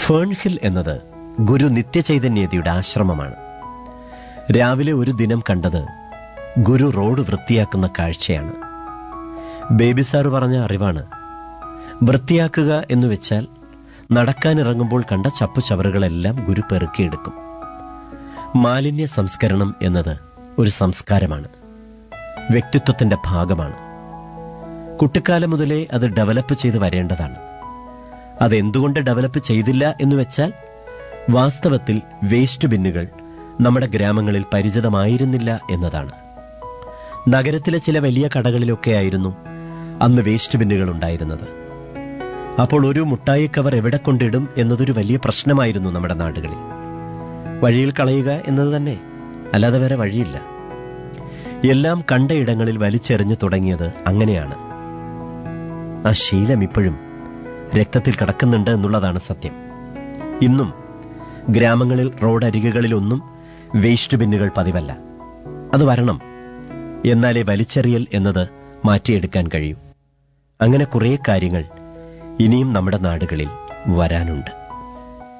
ഫേൺഹിൽ എന്നത് ഗുരു നിത്യചൈതന്യതയുടെ ആശ്രമമാണ് രാവിലെ ഒരു ദിനം കണ്ടത് ഗുരു റോഡ് വൃത്തിയാക്കുന്ന കാഴ്ചയാണ് ബേബി സാറ് പറഞ്ഞ അറിവാണ് വൃത്തിയാക്കുക എന്ന് വെച്ചാൽ നടക്കാനിറങ്ങുമ്പോൾ കണ്ട ചപ്പുചവറുകളെല്ലാം ഗുരു പെറുക്കിയെടുക്കും മാലിന്യ സംസ്കരണം എന്നത് ഒരു സംസ്കാരമാണ് വ്യക്തിത്വത്തിന്റെ ഭാഗമാണ് കുട്ടിക്കാലം മുതലേ അത് ഡെവലപ്പ് ചെയ്ത് വരേണ്ടതാണ് അതെന്തുകൊണ്ട് ഡെവലപ്പ് ചെയ്തില്ല എന്ന് വെച്ചാൽ വാസ്തവത്തിൽ വേസ്റ്റ് ബിന്നുകൾ നമ്മുടെ ഗ്രാമങ്ങളിൽ പരിചിതമായിരുന്നില്ല എന്നതാണ് നഗരത്തിലെ ചില വലിയ കടകളിലൊക്കെ ആയിരുന്നു അന്ന് വേസ്റ്റ് ബിന്നുകൾ ഉണ്ടായിരുന്നത് അപ്പോൾ ഒരു മുട്ടായി കവർ എവിടെ കൊണ്ടിടും എന്നതൊരു വലിയ പ്രശ്നമായിരുന്നു നമ്മുടെ നാടുകളിൽ വഴിയിൽ കളയുക എന്നത് തന്നെ അല്ലാതെ വേറെ വഴിയില്ല എല്ലാം കണ്ട ഇടങ്ങളിൽ വലിച്ചെറിഞ്ഞു തുടങ്ങിയത് അങ്ങനെയാണ് ആ ശീലം ഇപ്പോഴും രക്തത്തിൽ കിടക്കുന്നുണ്ട് എന്നുള്ളതാണ് സത്യം ഇന്നും ഗ്രാമങ്ങളിൽ റോഡരികുകളിലൊന്നും വേസ്റ്റ് ബിന്നുകൾ പതിവല്ല അത് വരണം എന്നാലേ വലിച്ചെറിയൽ എന്നത് മാറ്റിയെടുക്കാൻ കഴിയൂ അങ്ങനെ കുറേ കാര്യങ്ങൾ ഇനിയും നമ്മുടെ നാടുകളിൽ വരാനുണ്ട്